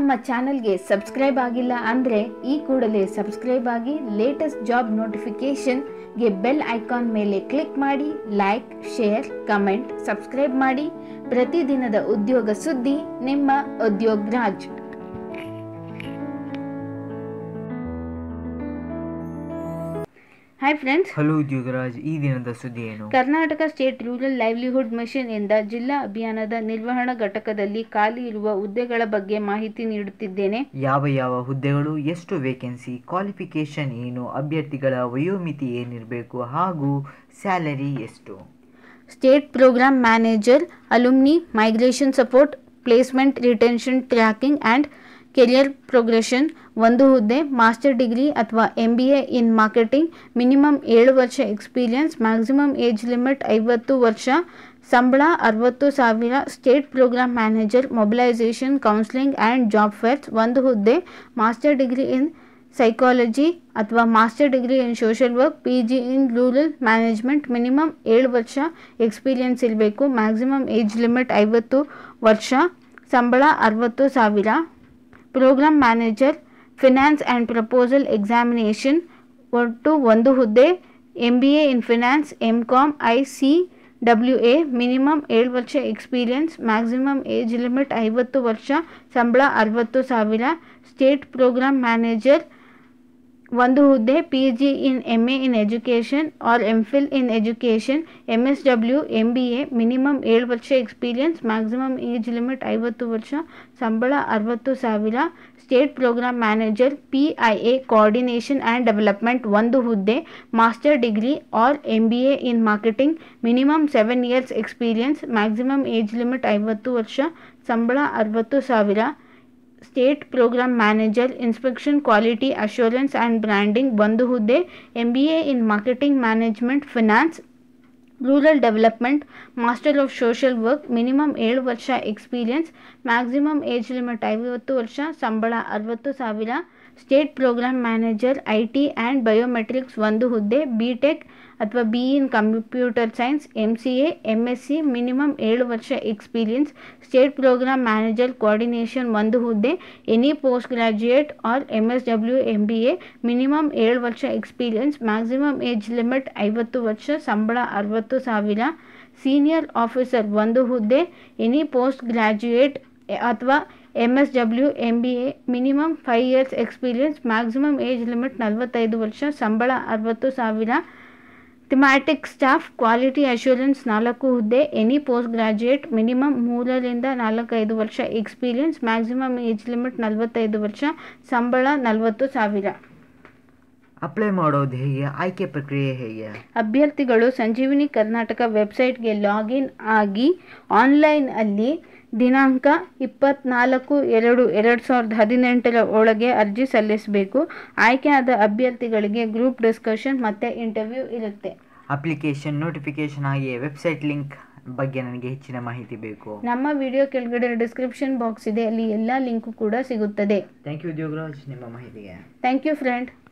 ನಮ್ಮ ಚಾನೆಲ್ಗೆ ಸಬ್ಸ್ಕ್ರೈಬ್ ಆಗಿಲ್ಲ ಅಂದರೆ ಈ ಕೂಡಲೇ ಸಬ್ಸ್ಕ್ರೈಬ್ ಆಗಿ ಲೇಟೆಸ್ಟ್ ಜಾಬ್ ನೋಟಿಫಿಕೇಷನ್ಗೆ ಬೆಲ್ ಐಕಾನ್ ಮೇಲೆ ಕ್ಲಿಕ್ ಮಾಡಿ ಲೈಕ್ ಶೇರ್ ಕಮೆಂಟ್ ಸಬ್ಸ್ಕ್ರೈಬ್ ಮಾಡಿ ಪ್ರತಿದಿನದ ಉದ್ಯೋಗ ಸುದ್ದಿ ನಿಮ್ಮ Udyog Raj hi friends hello Udyogaraj ಈ ದಿನದ ಸುದ್ದಿ ಏನು Karnataka State Rural Livelihood Mission ಇಂದ ಜಿಲ್ಲಾ ಅಭಿಯಾನದ ನಿರ್ವಹಣಾ ಘಟಕದಲ್ಲಿ ಖಾಲಿ ಇರುವ ಹುದ್ದೆಗಳ ಬಗ್ಗೆ ಮಾಹಿತಿ ನೀಡುತ್ತಿದ್ದೇನೆ ಯಾವ ಯಾವ ಹುದ್ದೆಗಳು ಎಷ್ಟು ವೇಕೆನ್ಸಿ ಕ್ವಾಲಿಫಿಕೇಶನ್ ಏನು ಅಭ್ಯರ್ಥಿಗಳ ವಯೋಮಿತಿ ಏನಿರಬೇಕು ಹಾಗೂ ಸ್ಯಾಲರಿ ಎಷ್ಟು state programme manager alumni migration support placement retention tracking and career progression ಒಂದು ಹುದ್ದೆ ಮಾಸ್ಟರ್ ಡಿಗ್ರಿ ಅಥವಾ M B A in marketing minimum ಏಳು ವರ್ಷ ಎಕ್ಸ್ಪೀರಿಯನ್ಸ್ ಮ್ಯಾಕ್ಸಿಮಮ್ ಏಜ್ ಲಿಮಿಟ್ ಐವತ್ತು ವರ್ಷ ಸಂಬಳ ಅರವತ್ತು ಸಾವಿರ state programme manager mobilisation counselling and job fairs ಒಂದು ಹುದ್ದೆ ಮಾಸ್ಟರ್ ಡಿಗ್ರಿ ಇನ್ ಸೈಕಾಲಜಿ ಅಥವಾ master degree in social work P G in rural management minimum ಏಳು ವರ್ಷ ಎಕ್ಸ್ಪೀರಿಯನ್ಸ್ ಇರಬೇಕು ಮ್ಯಾಕ್ಸಿಮಮ್ ಏಜ್ ಲಿಮಿಟ್ ಐವತ್ತು ವರ್ಷ ಸಂಬಳ ಅರವತ್ತು ಸಾವಿರ programme manager finance and proposal examination ಒಟ್ಟು ಒಂದು ಹುದ್ದೆ M B A in finance M com I C W A minimum ಏಳು ವರ್ಷ ಎಕ್ಸ್ಪೀರಿಯನ್ಸ್ ಮ್ಯಾಕ್ಸಿಮಮ್ ಏಜ್ ಲಿಮಿಟ್ ಐವತ್ತು ವರ್ಷ ಸಂಬಳ ಅರವತ್ತು ಸಾವಿರ ಸ್ಟೇಟ್ ಪ್ರೋಗ್ರಾಮ್ ಮ್ಯಾನೇಜರ್ ಒಂದು ಹುದ್ದೆ P G in M A in education or M phil in education M S W M B A minimum ಏಳು ವರ್ಷ ಎಕ್ಸ್ಪೀರಿಯನ್ಸ್ ಮ್ಯಾಕ್ಸಿಮಮ್ ಏಜ್ ಲಿಮಿಟ್ ಐವತ್ತು ವರ್ಷ ಸಂಬಳ ಅರವತ್ತು ಸಾವಿರ state programme manager P I A coordination and development ಒಂದು ಹುದ್ದೆ master degree or M B A in marketing minimum seven years experience maximum age limit ಐವತ್ತು ವರ್ಷ ಸಂಬಳ ಅರವತ್ತು ಸಾವಿರ state programme manager inspection quality assurance and branding ಒಂದು ಹುದ್ದೆ M B A in marketing management finance rural development master of social work minimum ಏಳು ವರ್ಷ experience maximum age limit ಐವತ್ತು ವರ್ಷ ಸಂಬಳ ಅರವತ್ತು ಸಾವಿರ state programme manager I T and biometrics ಒಂದು ಹುದ್ದೆ ಬಿ ಟೆಕ್ ಅಥವಾ B in computer science M C A M S C minimum ಏಳು ವರ್ಷ experience state programme manager coordination ಒಂದು ಹುದ್ದೆ any post graduate or M S W M B A minimum ಏಳು ವರ್ಷ experience maximum age limit ಐವತ್ತು ವರ್ಷ ಸಂಬಳ ಅರವತ್ತು ಸಾವಿರ ಸೀನಿಯರ್ ಆಫೀಸರ್ ಒಂದು ಹುದ್ದೆ ಎನಿ ಪೋಸ್ಟ್ ಗ್ರಾಜ್ಯುಯೇಟ್ ಅಥವಾ M S W M B A minimum five years experience maximum age limit ನಲವತ್ತೈದು ವರ್ಷ ಸಂಬಳ ಅರವತ್ತು ಸಾವಿರ ಥಿಮ್ಯಾಟಿಕ್ ಸ್ಟಾಫ್ ಕ್ವಾಲಿಟಿ ಅಶ್ಯೂರೆನ್ಸ್ ನಾಲ್ಕು ಹುದ್ದೆ ಎನಿ ಪೋಸ್ಟ್ ಗ್ರಾಜ್ಯುಯೇಟ್ ಮಿನಿಮಮ್ ಮೂರರಿಂದ ನಾಲ್ಕೈದು ವರ್ಷ ಎಕ್ಸ್ಪೀರಿಯನ್ಸ್ ಮ್ಯಾಕ್ಸಿಮಮ್ ಏಜ್ ಲಿಮಿಟ್ ನಲವತ್ತೈದು ವರ್ಷ ಸಂಬಳ ನಲವತ್ತು ಸಾವಿರ ಅಪ್ಲೈ ಮಾಡೋದು ಹೇಗೆ ಆಯ್ಕೆ ಪ್ರಕ್ರಿಯೆ ಹೇಗೆ ಅಭ್ಯರ್ಥಿಗಳು ಸಂಜೀವಿನಿ ಕರ್ನಾಟಕ ವೆಬ್ಸೈಟ್ಗೆ ಲಾಗಿನ್ ಆಗಿ ಆನ್ಲೈನ್ ಅಲ್ಲಿ ದಿನಾಂಕ ಇಪ್ಪತ್ನಾಲ್ಕು ಎರಡು ಎರಡು ಸಾವಿರದ ಹದಿನೆಂಟರ ಒಳಗೆ ಅರ್ಜಿ ಸಲ್ಲಿಸಬೇಕು ಆಯ್ಕೆಯಾದ ಅಭ್ಯರ್ಥಿಗಳಿಗೆ ಗ್ರೂಪ್ ಡಿಸ್ಕಷನ್ ಮತ್ತು ಇಂಟರ್ವ್ಯೂ ಇರುತ್ತೆ ಅಪ್ಲಿಕೇಶನ್ ನೋಟಿಫಿಕೇಶನ್ ಹಾಗೆ ವೆಬ್ಸೈಟ್ ಲಿಂಕ್ ಬಗ್ಗೆ ನನಗೆ ಹೆಚ್ಚಿನ ಮಾಹಿತಿ ಬೇಕು ನಮ್ಮ ವಿಡಿಯೋ ಕೆಳಗಡೆ ಡಿಸ್ಕ್ರಿಪ್ಷನ್ ಬಾಕ್ಸ್ ಇದೆ ಅಲ್ಲಿ ಎಲ್ಲ ಲಿಂಕು ಕೂಡ ಸಿಗುತ್ತದೆ ಥ್ಯಾಂಕ್ ಯು ಉದ್ಯೋಗರಾಜ್ ನಿಮ್ಮ ಮಾಹಿತಿಗೆ ಥ್ಯಾಂಕ್ ಯು ಫ್ರೆಂಡ್